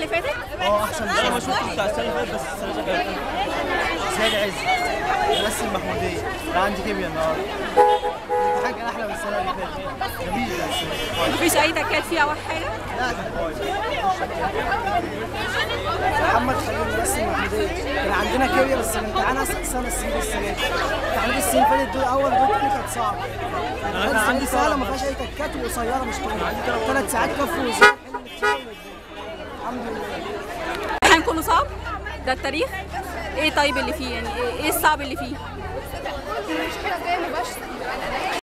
اللي فاتت اه احسن انا ما بصراحه شفته بتاع السنه اللي فاتت بس السنه دي حلو. سيد عز ممثل محموديه كان عندي كيمياء النهارده حاجه احلى من السنه اللي فاتت جميل السنه مفيش اي تكات فيها او حاجه لا ده كويس محمد خليل ممثل محموديه كان عندنا كيمياء بس الامتحان اصلا سنه السنه دي السنه دي امتحانات السنه اللي فاتت دول اول دول تاني كانت صعبه انا كان السنه عندي دي سهله سؤال ما فيهاش اي تكات وقصيره مش طويله ثلاث ساعات كفوا وزي الحمد لله الامتحان كله صعب ده التاريخ ايه طيب اللي فيه يعني ايه إيه الصعب اللي فيه